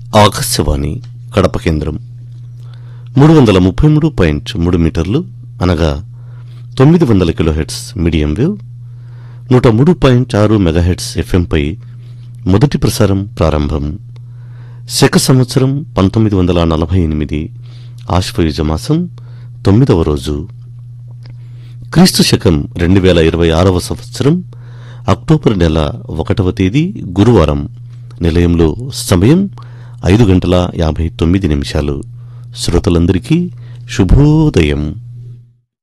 ఆకాశవాణి కడప కేంద్రం మూడు వందల ముప్పై మూడు పాయింట్ మూడు మీటర్లు అనగా తొమ్మిది వందల కిలోహెట్స్ మీడియం వేవ్ నూట మూడు పాయింట్ ఆరు మెగాహెట్స్ ఎఫ్ఎంపై మొదటి ప్రసారం ప్రారంభం శక సంవత్సరం పంతొమ్మిది వందల నలభై ఎనిమిది ఆశ్వయుజ మాసం తొమ్మిదవ రోజు క్రీస్తు శకం రెండు వేల ఇరవై ఆరవ సంవత్సరం అక్టోబర్ నెల ఒకటవ తేదీ గురువారం నిలయంలో సమయం ఐదు గంటల యాభై తొమ్మిది నిమిషాలు శ్రోతలందరికీ శుభోదయం